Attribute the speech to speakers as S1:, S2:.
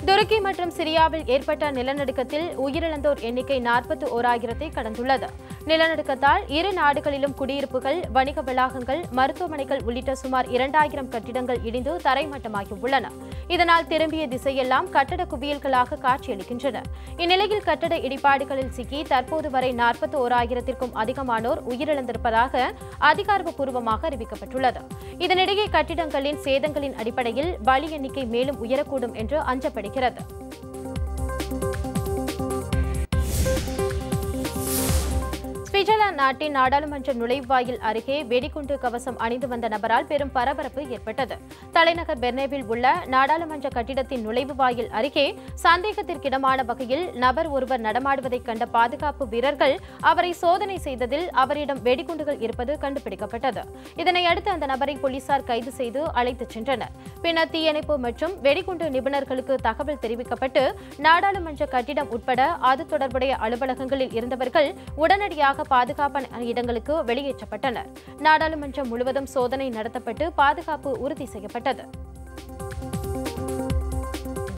S1: துருக்கி மற்றும் சிரியாவில் ஏற்பட்ட நிலநடுக்கத்தில் உயிரிழந்தோர் எண்ணிக்கை நாற்பத்தி ஓராயிரத்தை கடந்துள்ளது நிலநடுக்கத்தால் இரு நாடுகளிலும் குடியிருப்புகள் வணிக வளாகங்கள் மருத்துவமனைகள் உள்ளிட்ட சுமார் இரண்டாயிரம் கட்டிடங்கள் இடிந்து தரைமட்டமாகி உள்ளன இதனால் திரும்பிய திசையெல்லாம் கட்டட குவியல்களாக காட்சியளிக்கின்றன இந்நிலையில் கட்டட இடிபாடுகளில் சிக்கி தற்போது வரை நாற்பத்தி ஓராயிரத்திற்கும் அதிகமானோர் உயிரிழந்திருப்பதாக அதிகாரப்பூர்வமாக அறிவிக்கப்பட்டுள்ளது இதனிடையே கட்டிடங்களின் சேதங்களின் அடிப்படையில் பலி எண்ணிக்கை மேலும் உயரக்கூடும் என்று அஞ்சப்படுகிறது சுவிட்சர்லாந்து நாட்டின் நாடாளுமன்ற நுழைவாயில் அருகே வெடிகுண்டு கவசம் அணிந்து வந்த நபரால் பெரும் பரபரப்பு ஏற்பட்டது தலைநகர் பெர்னேவில் உள்ள நாடாளுமன்ற கட்டிடத்தின் நுழைவு வாயில் அருகே சந்தேகத்திற்கிடமான வகையில் நபர் ஒருவர் நடமாடுவதைக் கண்ட பாதுகாப்பு வீரர்கள் அவரை சோதனை செய்ததில் அவரிடம் வெடிகுண்டுகள் இருப்பது கண்டுபிடிக்கப்பட்டது இதனையடுத்து அந்த நபரை போலீசார் கைது செய்து அழைத்துச் சென்றனர் பின்னர் தீயணைப்பு மற்றும் வெடிகுண்டு நிபுணர்களுக்கு தகவல் தெரிவிக்கப்பட்டு நாடாளுமன்ற கட்டிடம் உட்பட அது தொடர்புடைய அலுவலகங்களில் இருந்தவர்கள் உடனடியாக பாதுகாப்பான இடங்களுக்கு வெளியேற்றப்பட்டனர் நாடாளுமன்றம் முழுவதும் சோதனை நடத்தப்பட்டு பாதுகாப்பு உறுதி செய்யப்பட்டது